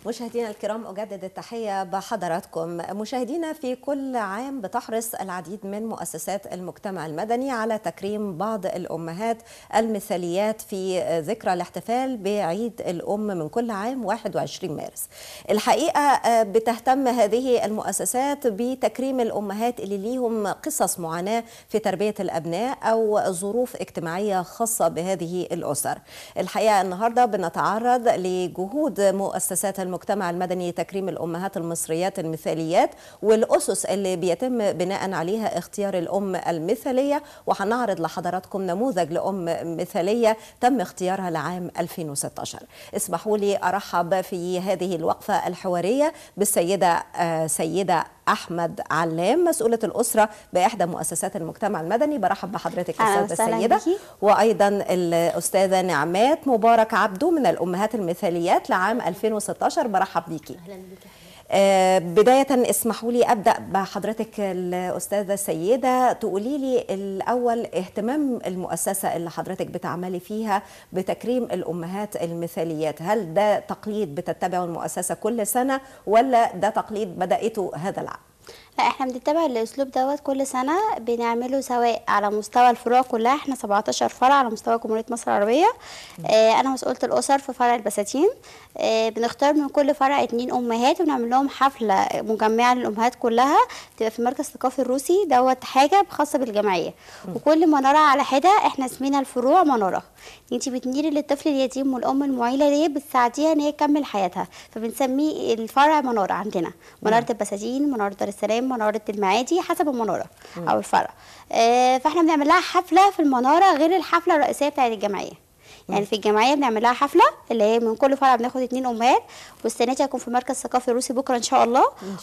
مشاهدينا الكرام أجدد التحية بحضراتكم مشاهدينا في كل عام بتحرص العديد من مؤسسات المجتمع المدني على تكريم بعض الأمهات المثاليات في ذكرى الاحتفال بعيد الأم من كل عام 21 مارس الحقيقة بتهتم هذه المؤسسات بتكريم الأمهات اللي ليهم قصص معاناة في تربية الأبناء أو ظروف اجتماعية خاصة بهذه الأسر الحقيقة النهاردة بنتعرض لجهود مؤسسات المجتمع المدني تكريم الأمهات المصريات المثاليات والأسس اللي بيتم بناء عليها اختيار الأم المثالية وهنعرض لحضراتكم نموذج لأم مثالية تم اختيارها لعام 2016 اسمحوا لي أرحب في هذه الوقفة الحوارية بالسيدة سيدة احمد علام مسؤوله الاسره باحدى مؤسسات المجتمع المدني برحب بحضرتك استاذه السيده وايضا الاستاذه نعمات مبارك عبدو من الامهات المثاليات لعام 2016 برحب بيكي اهلا بك آه بداية اسمحوا لي أبدأ بحضرتك الأستاذة سيدة تقولي لي الأول اهتمام المؤسسة اللي حضرتك بتعملي فيها بتكريم الأمهات المثاليات هل ده تقليد بتتبعه المؤسسة كل سنة ولا ده تقليد بدأته هذا العام؟ لا احنا بنتبع الاسلوب دوت كل سنه بنعمله سواء على مستوى الفروع كلها احنا 17 فرع على مستوى جمهوريه مصر العربيه اه انا مسؤوله الاسر في فرع البساتين اه بنختار من كل فرع اتنين امهات وبنعمل لهم حفله مجمعه للامهات كلها بتبقى في المركز الثقافي الروسي دوت حاجه خاصه بالجمعيه وكل مناره على حده احنا اسمينا الفروع مناره انت بتنيري للطفل اليتيم والام المعيله دي بتساعديها ان هي تكمل حياتها فبنسميه الفرع مناره عندنا مناره البساتين مناره دار السلام مناره المعادي حسب المناره مم. او الفرع آه فاحنا بنعمل لها حفله في المناره غير الحفله الرئيسيه بتاعت الجمعيه يعني في الجمعيه بنعمل لها حفله اللي هي من كل فرع بناخد اتنين امهات والسنه دي هيكون في المركز الثقافي الروسي بكره ان شاء الله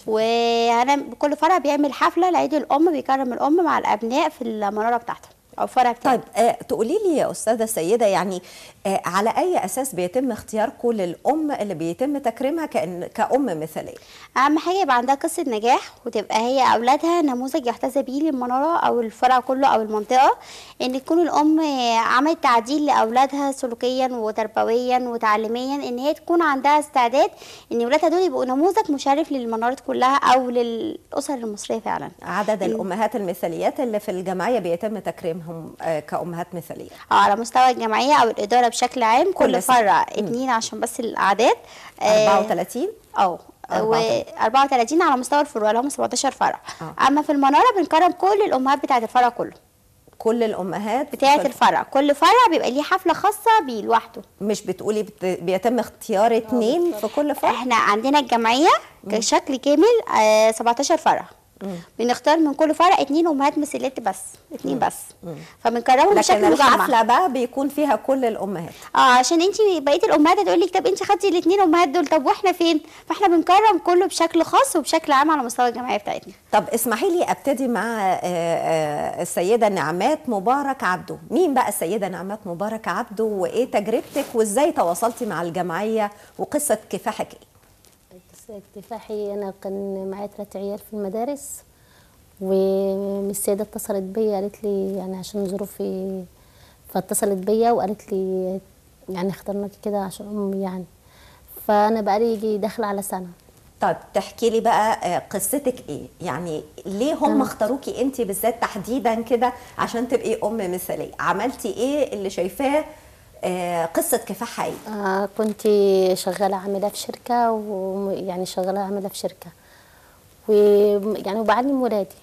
وهنا كل فرع بيعمل حفله لعيد الام بيكرم الام مع الابناء في المناره بتاعتها او فرع بتاعي طيب آه تقولي لي يا استاذه سيده يعني آه على اي اساس بيتم اختياركم للام اللي بيتم تكريمها كأن كأم مثاليه اهم حاجه يبقى عندها قصه نجاح وتبقى هي اولادها نموذج يحتذى بيه للمناره او الفرع كله او المنطقه ان تكون الام عملت تعديل لاولادها سلوكيا وتربويا وتعليميا ان هي تكون عندها استعداد ان اولادها دول يبقوا نموذج مشرف للمنارات كلها او للاسر المصريه فعلا عدد الامهات المثاليات اللي في الجمعيه بيتم تكريمهم هم كأمهات مثالية اه على مستوى الجمعية أو الإدارة بشكل عام كل, كل فرع اتنين عشان بس الأعداد 34 اه و 34 على مستوى الفروع اللي هم 17 فرع آه. اما في المناره بنكرم كل الامهات بتاعه الفرع كله كل الامهات بتاعه الفرع كل فرع بيبقى ليه حفله خاصه بيه لوحده مش بتقولي بت... بيتم اختيار اتنين في كل فرع احنا عندنا الجمعيه كشكل كامل آه 17 فرع مم. بنختار من كل فرع اتنين امهات مثاليات بس اتنين مم. بس فبنكرمهم بشكل مجمع الحفله بقى بيكون فيها كل الامهات اه عشان انت بقيه الامهات هتقول لك طب انت خدتي الاثنين امهات دول طب واحنا فين فاحنا بنكرم كله بشكل خاص وبشكل عام على مستوى الجمعيه بتاعتنا طب اسمحي لي ابتدي مع السيده نعمات مبارك عبده مين بقى السيده نعمات مبارك عبده وايه تجربتك وازاي تواصلتي مع الجمعيه وقصه كفاحك ايه كفاحي انا كان معايا ثلاث عيال في المدارس والسيده اتصلت بيا قالت لي يعني عشان ظروفي فاتصلت بيا وقالت لي يعني اخترناكي كده عشان امي يعني فانا بقالي يجي داخله على سنه طيب تحكي لي بقى قصتك ايه يعني ليه هم اختاروكي انت بالذات تحديدا كده عشان تبقي ام مثاليه عملتي ايه اللي شايفاه آه قصه كفاحها ايه آه كنت شغاله عامله في شركه ويعني شغاله عامله في شركه ويعني وبعلم ولادي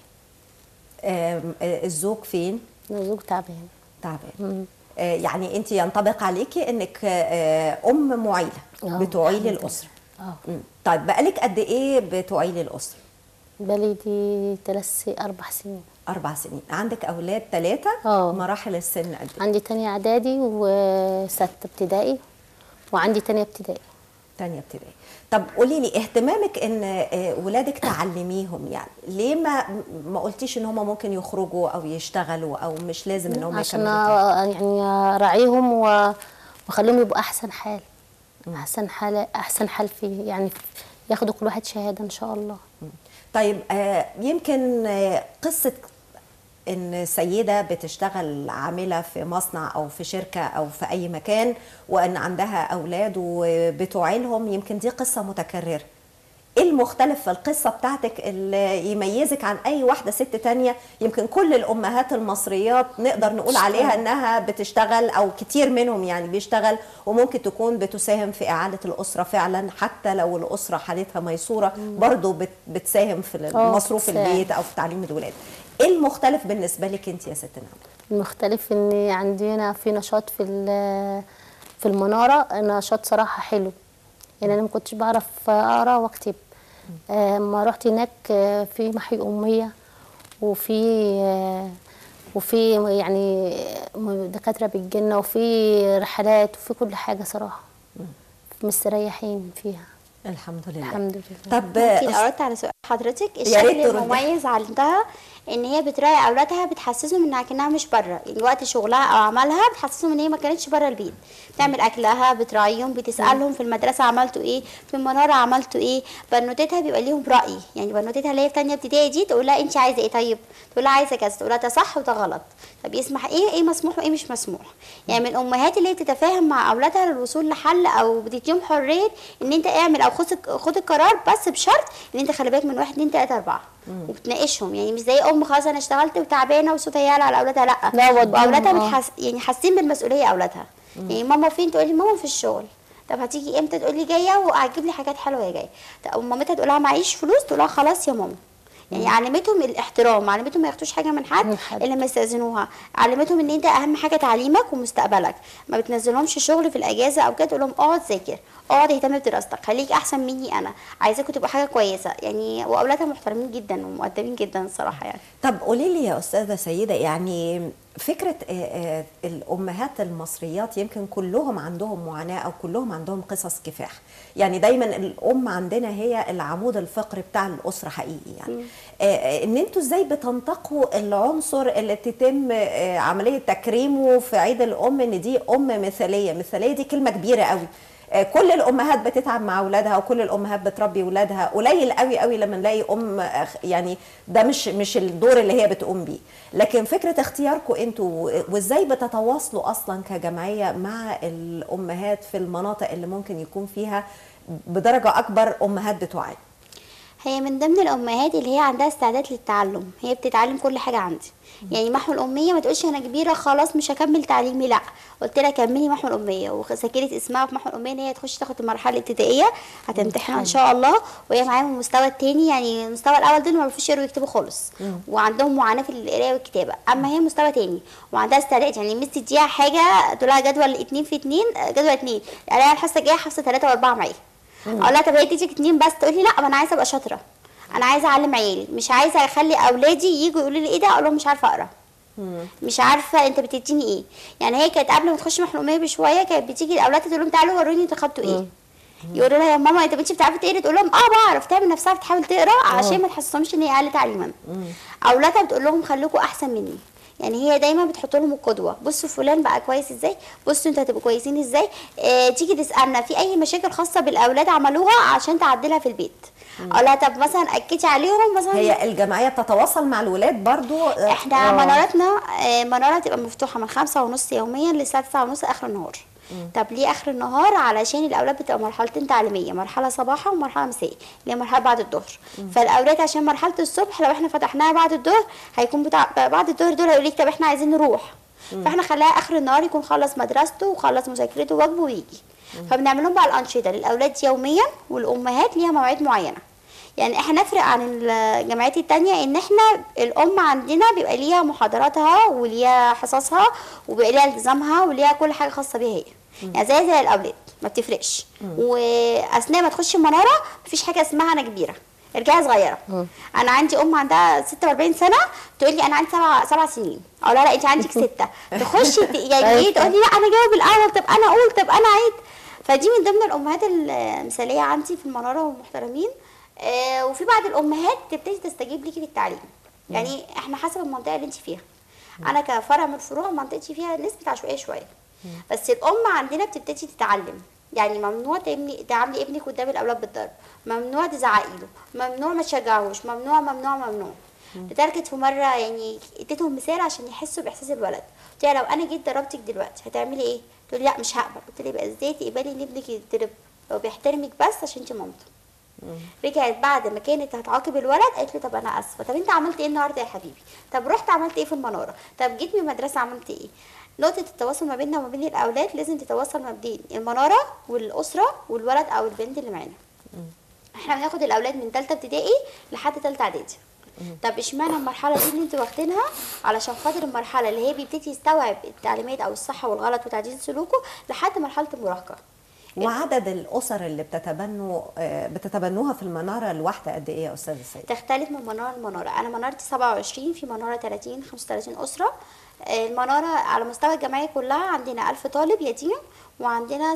آه الزوج فين الزوج تعبان تعبان آه يعني انت ينطبق عليكي انك آه ام معيله بتعيلي الاسره اه طيب بقالك قد ايه بتعيلي الاسره بقالي دي ثلاث اربع سنين اربع سنين عندك اولاد ثلاثه اه مراحل السن قد ايه عندي تانية اعدادي وستة ابتدائي وعندي تانية ابتدائي تانية ابتدائي طب قولي لي اهتمامك ان ولادك تعلميهم يعني ليه ما ما قلتيش ان هم ممكن يخرجوا او يشتغلوا او مش لازم ان هم عشان يعني اراعيهم واخليهم يبقوا احسن حال احسن حال احسن حال فيه يعني ياخدوا كل واحد شهاده ان شاء الله طيب آه يمكن آه قصه ان سيده بتشتغل عامله في مصنع او في شركه او في اي مكان وان عندها اولاد وبتعيلهم يمكن دي قصه متكرره ايه المختلف في القصه بتاعتك اللي يميزك عن اي واحده ست تانية يمكن كل الامهات المصريات نقدر نقول عليها انها بتشتغل او كتير منهم يعني بيشتغل وممكن تكون بتساهم في اعاله الاسره فعلا حتى لو الاسره حالتها ميسوره برضه بت- بتساهم في آه، مصروف بتساهم. البيت او في تعليم الولاد ايه المختلف بالنسبه لك انت يا ست نعمه المختلف ان عندنا في نشاط في ال- في المناره نشاط صراحه حلو يعني انا ما كنتش بعرف اقرا واكتب آه، اما رحت هناك آه، في محي اميه وفي آه، وفي يعني دكاتره بالجنه وفي رحلات وفي كل حاجه صراحه مستريحين فيها الحمد لله الحمد لله طب ممكن اردت على سؤال حضرتك يا ريت الشكل تردي. المميز عندها ان هي بتراعي اولادها بتحسسهم انها كانها مش بره يعني وقت شغلها او عملها بتحسسهم ان هي ما كانتش بره البيت بتعمل اكلها بتراعيهم بتسالهم في المدرسه عملتوا ايه في المناره عملتوا ايه بنوتتها بيبقى ليهم راي يعني بنوتتها اللي هي في ثانيه ابتدائي دي تقول لها انت عايزه ايه طيب تقول لها عايزه كذا تقول لها ده صح وده غلط طب يسمح ايه ايه مسموح وايه مش مسموح يعني من الامهات اللي هي بتتفاهم مع اولادها للوصول لحل او بتديهم حريه ان انت اعمل او خد خد القرار بس بشرط ان انت خلي بالك من واحد اتنين تلاته اربعه وبتناقشهم يعني مش زي ام خلاص انا اشتغلت وتعبانه وصوتها يعلى على اولادها لا لا، ودهم، واولادها آه. بتحس يعني حاسين بالمسؤوليه اولادها يعني ماما فين تقول لي ماما في الشغل طب هتيجي امتى تقول لي جايه وهتجيب لي حاجات حلوه يا جايه طب مامتها تقول لها معيش فلوس تقول لها خلاص يا ماما يعني علمتهم الاحترام علمتهم ما ياخدوش حاجه من حد من حد. الا ما يستاذنوها علمتهم ان انت اهم حاجه تعليمك ومستقبلك ما بتنزلهمش شغل في الاجازه او كده تقول لهم اقعد ذاكر اقعد اهتم بدراستك خليك احسن مني انا عايزاكم تبقوا حاجه كويسه يعني واولادها محترمين جدا ومؤدبين جدا الصراحه يعني طب قولي لي يا استاذه سيده يعني فكره آه، آه، الامهات المصريات يمكن كلهم عندهم معاناه او كلهم عندهم قصص كفاح يعني دايما الام عندنا هي العمود الفقري بتاع الاسره حقيقي يعني آه، آه، ان انتوا ازاي بتنتقوا العنصر اللي تتم آه، عمليه تكريمه في عيد الام ان دي ام مثاليه مثاليه دي كلمه كبيره قوي آه، كل الامهات بتتعب مع اولادها وكل الامهات بتربي اولادها قليل قوي قوي لما نلاقي ام أخ- يعني ده مش مش الدور اللي هي بتقوم بيه لكن فكره اختياركم انتوا وازاي بتتواصلوا اصلا كجمعيه مع الامهات في المناطق اللي ممكن يكون فيها بدرجه اكبر امهات بتوعي هي من ضمن الامهات اللي هي عندها استعداد للتعلم هي بتتعلم كل حاجه عندي يعني محو الاميه ما تقولش انا كبيره خلاص مش هكمل تعليمي لا قلت لها كملي محو الاميه وسجلت اسمها في محو الاميه ان هي تخش تاخد المرحله الابتدائيه هتمتحنها ان شاء الله وهي معاهم المستوى الثاني يعني المستوى الاول دول ما بيعرفوش يقروا ويكتبوا خالص وعندهم معاناه في القرايه والكتابه اما هي مستوى تاني وعندها استعداد يعني مس تديها حاجه تقول لها جدول اتنين في اتنين جدول اتنين يعني انا الحصه الجايه حصه ثلاثه واربعه معايا اقول لها طب هي تديك اتنين بس تقول لي لا ما انا عايزه ابقى شاطره انا عايزه اعلم عيالي مش عايزه اخلي اولادي يجوا يقولوا لي ايه ده اقول لهم مش عارفه اقرا مش عارفه انت بتديني ايه يعني هي كانت قبل ما تخش محروميه بشويه كانت بتيجي الاولاد تقول لهم تعالوا وروني انتوا خدتوا ايه يقولوا لها يا ماما انت بنتي بتعرفي تقري تقول لهم اه بعرف تعمل نفسها بتحاول تقرا عشان ما تحسسهمش ان هي اقل تعليما اولادها بتقول لهم خليكم احسن مني يعني هي دايما بتحط لهم القدوه بصوا فلان بقى كويس ازاي بصوا انتوا هتبقوا كويسين ازاي آه تيجي تسالنا في اي مشاكل خاصه بالاولاد عملوها عشان تعدلها في البيت اقول لها طب مثلا اكدي عليهم مثلا هي الجمعيه بتتواصل مع الولاد برضو آه، احنا آه. منارتنا آه، منارة تبقى مفتوحة من خمسة ونص يوميا للساعة تسعة ونص آخر النهار طب ليه آخر النهار علشان الأولاد بتبقى مرحلتين تعليمية مرحلة صباحا ومرحلة مسائية اللي هي مرحلة بعد الظهر فالأولاد عشان مرحلة الصبح لو احنا فتحناها بعد الظهر هيكون بتاع بعد الظهر دول هيقول لك طب احنا عايزين نروح فاحنا خليها آخر النهار يكون خلص مدرسته وخلص مذاكرته وواجبه ويجي فبنعمل لهم بقى الأنشطة للأولاد يوميا والأمهات ليها مواعيد معينة يعني احنا نفرق عن الجامعات التانية ان احنا الام عندنا بيبقى ليها محاضراتها وليها حصصها وبيبقى ليها التزامها وليها كل حاجه خاصه بيها هي يعني زي زي الاولاد ما بتفرقش واثناء ما تخش المناره مفيش حاجه اسمها انا كبيره ارجعي صغيره انا عندي ام عندها 46 سنه تقول لي انا عندي سبع سبع سنين اقول لها لا انت عندك سته تخشي ت- يعني ايه تقول لي لا انا جاوب الاول طب انا اقول طب انا عيد فدي من ضمن الامهات المثاليه عندي في المناره والمحترمين آه، وفي بعض الامهات تبتدي تستجيب ليكي في التعليم يعني احنا حسب المنطقه اللي انت فيها انا كفرع من الفروع منطقتي فيها نسبه عشوائيه شويه بس الام عندنا بتبتدي تتعلم يعني ممنوع تعملي تعاملي ابنك قدام الاولاد بالضرب ممنوع تزعقي له ممنوع ما تشجعهوش ممنوع ممنوع ممنوع لدرجه في مره يعني اديتهم مثال عشان يحسوا باحساس الولد قلت لها لو انا جيت ضربتك دلوقتي هتعملي ايه تقولي لا مش هقبل قلت لها يبقى ازاي تقبلي ان ابنك يتضرب هو بيحترمك بس عشان انت مامته رجعت بعد ما كانت هتعاقب الولد قالت له طب انا اسفه طب انت عملت ايه النهارده يا حبيبي طب رحت عملت ايه في المناره طب جيت من المدرسه عملت ايه نقطة التواصل ما بيننا وما بين الأولاد لازم تتواصل ما بين المنارة والأسرة والولد أو البنت اللي معانا. احنا بناخد الأولاد من تالتة ابتدائي لحد تالتة إعدادي. طب اشمعنى المرحلة دي اللي انتوا واخدينها علشان خاطر المرحلة اللي هي بيبتدي يستوعب التعليمات أو الصح والغلط وتعديل سلوكه لحد مرحلة المراهقة. وعدد الاسر اللي بتتبنوا آه، بتتبنوها في المناره الواحده قد ايه يا استاذ السيد تختلف من منارة لمنارة أنا منارتي 27 في منارة 30 35 أسرة آه، المنارة على مستوى الجمعية كلها عندنا 1000 طالب يتيم وعندنا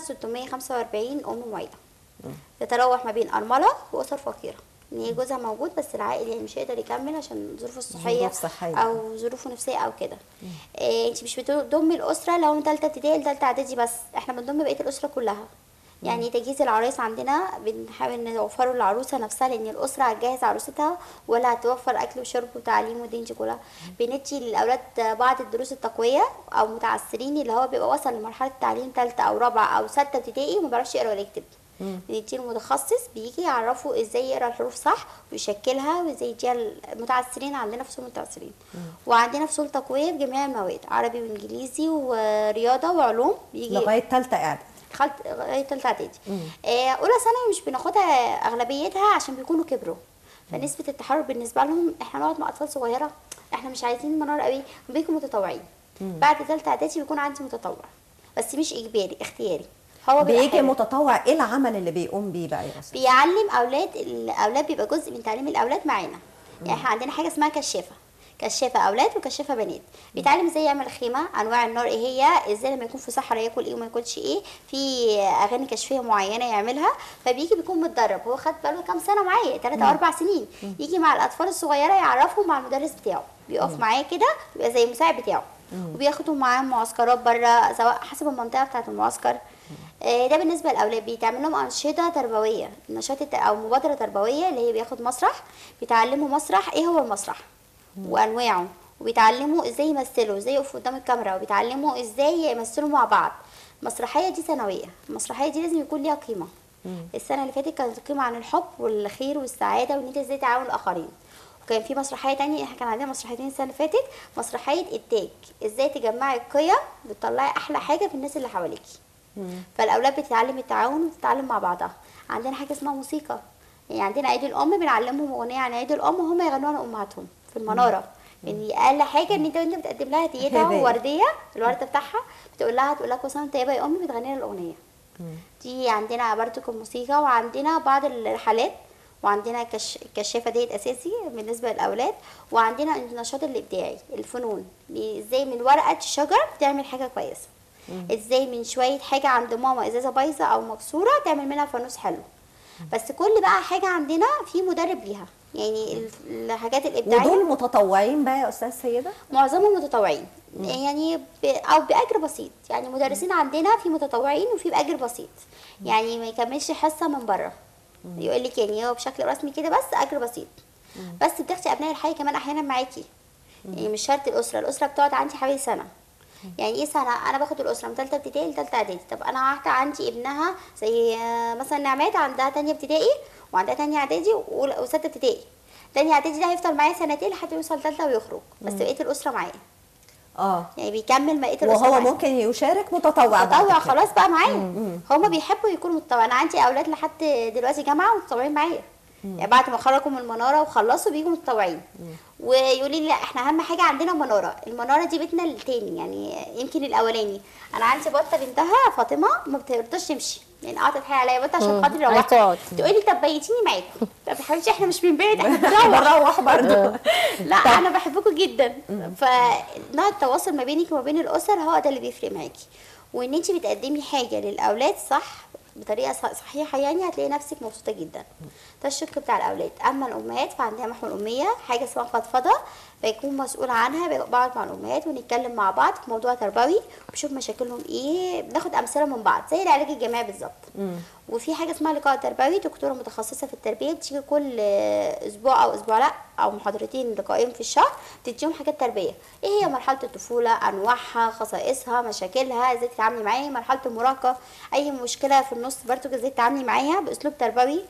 645 أم معيلة تتراوح ما بين أرملة وأسر فقيرة ان هي جوزها موجود بس العائل يعني مش هيقدر يكمل عشان ظروفه الصحيه ظروف صحية. او ظروفه نفسيه او كده إيه انت مش بتضمي الاسره لو من ثالثه ابتدائي لثالثه اعدادي بس احنا بنضم بقيه الاسره كلها يعني تجهيز العرايس عندنا بنحاول نوفره للعروسه نفسها لان الاسره هتجهز عروستها ولا هتوفر اكل وشرب وتعليم ودين دي كلها بندي للاولاد بعض الدروس التقويه او متعسرين اللي هو بيبقى وصل لمرحله تعليم ثالثه او رابعه او سته ابتدائي وما بيعرفش يقرا ولا يكتب بنديله متخصص بيجي يعرفه ازاي يقرا الحروف صح ويشكلها وازاي يديها المتعسرين عندنا فصول متعسرين وعندنا فصول تقويه بجميع المواد عربي وانجليزي ورياضه وعلوم بيجي لغايه ثالثه اعدادي خلط لغايه ثالثه اعدادي آه، اولى ثانوي مش بناخدها اغلبيتها عشان بيكونوا كبروا فنسبه التحرر بالنسبه لهم احنا نقعد مع اطفال صغيره احنا مش عايزين منار قوي بيكونوا متطوعين بعد ثالثه اعدادي بيكون عندي متطوع بس مش اجباري اختياري هو بيبقى بيجي حلو. متطوع ايه العمل اللي بيقوم بيه بقى يا استاذ بيعلم اولاد الاولاد بيبقى جزء من تعليم الاولاد معانا يعني احنا عندنا حاجه اسمها كشافه كشافه اولاد وكشافه بنات بيتعلم ازاي يعمل خيمه انواع النار ايه هي ازاي لما يكون في صحراء ياكل ايه وما ياكلش ايه في اغاني كشفيه معينه يعملها فبيجي بيكون متدرب هو خد باله كام سنه معايا 3 او 4 سنين يجي مع الاطفال الصغيره يعرفهم مع المدرس بتاعه بيقف معاه كده يبقى زي المساعد بتاعه وبياخدوا معاه معسكرات بره سواء حسب المنطقه بتاعه المعسكر آه، ده بالنسبه للاولاد بيتعمل لهم انشطه تربويه نشاط الت- او مبادره تربويه اللي هي بياخد مسرح بيتعلموا مسرح ايه هو المسرح وانواعه وبيتعلموا ازاي يمثلوا ازاي يقفوا قدام الكاميرا وبيتعلموا ازاي يمثلوا مع بعض المسرحيه دي سنويه المسرحيه دي لازم يكون ليها قيمه السنه اللي فاتت كانت القيمه عن الحب والخير والسعاده وان انت ازاي تعاون الاخرين وكان في مسرحيه تانية احنا كان عندنا مسرحيتين السنه اللي فاتت مسرحيه التاج ازاي تجمعي القيم وتطلعي احلى حاجه في الناس اللي حواليكي فالاولاد بتتعلم التعاون وتتعلم مع بعضها عندنا حاجه اسمها موسيقى يعني عندنا عيد الام بنعلمهم اغنيه عن عيد الام وهم يغنوها لامهاتهم في المناره يعني اقل حاجه ان انت وانت بتقدم لها هديتها هدية. وورديه الورده بتاعها بتقول لها تقول لك كل سنه وانت طيبه يا امي بتغني لها الاغنيه دي عندنا برضو الموسيقى وعندنا بعض الرحلات وعندنا كش... الكشافه ديت اساسي بالنسبه للاولاد وعندنا النشاط الابداعي الفنون ازاي من ورقه شجر تعمل حاجه كويسه ازاي من شويه حاجه عند ماما ازازه بايظه او مكسوره تعمل منها فانوس حلو بس كل بقى حاجه عندنا في مدرب ليها يعني ال- الحاجات الابداعيه ودول متطوعين بقى يا استاذ سيده معظمهم متطوعين يعني ب... او باجر بسيط يعني مدرسين عندنا في متطوعين وفي باجر بسيط يعني ما يكملش حصه من بره يقول لك يعني هو بشكل رسمي كده بس اجر بسيط بس بتاخدي ابناء الحي كمان احيانا معاكي يعني مش شرط الاسره الاسره بتقعد عندي حوالي سنه يعني ايه سنه انا باخد الاسره من ثالثه ابتدائي لثالثه اعدادي طب انا واحده عندي ابنها زي آه، مثلا نعمات عندها تانية ابتدائي وعندها تانية اعدادي وأولى- وسته ابتدائي تانية اعدادي ده هيفضل معايا سنتين لحد ما يوصل ثالثه ويخرج بس بقيه الاسره معايا اه يعني بيكمل بقيه الاسره وهو معايا. ممكن يشارك متطوع بعد متطوع كده. خلاص بقى معايا هما بيحبوا يكونوا متطوع انا عندي اولاد لحد دلوقتي جامعه ومتطوعين معايا يعني بعد ما خرجوا من المناره وخلصوا بيجوا متطوعين ويقولوا لي لا احنا اهم حاجه عندنا مناره المناره دي بيتنا التاني يعني يمكن الاولاني انا عندي بطه بنتها فاطمه ما بترضاش تمشي يعني قعدت تحايل عليا بطه عشان مم. خاطري عايزة روحت تقعد. تقول لي طب بيتيني معاكم طب يا حبيبتي احنا مش بنبيت احنا بنروح بروح برضه لا انا بحبكم جدا فنوع التواصل ما بينك وما بين الاسر هو ده اللي بيفرق معاكي وان انت بتقدمي حاجه للاولاد صح بطريقه ص- صحيحه يعني هتلاقي نفسك مبسوطه جدا ده الشق بتاع الاولاد اما الامهات فعندها محور الاميه حاجه اسمها فضفضه فيكون مسؤول عنها بقعد مع الامهات ونتكلم مع بعض في موضوع تربوي وبشوف مشاكلهم ايه بناخد امثله من بعض زي العلاج الجماعي بالظبط وفي حاجه اسمها لقاء تربوي دكتوره متخصصه في التربيه بتيجي كل آه، اسبوع او اسبوع لا او محاضرتين لقاءين في الشهر بتديهم حاجات تربيه ايه هي مرحله الطفوله انواعها خصائصها مشاكلها ازاي تتعاملي معاها مرحله المراهقه اي مشكله في النص برضو ازاي تتعاملي معاها باسلوب تربوي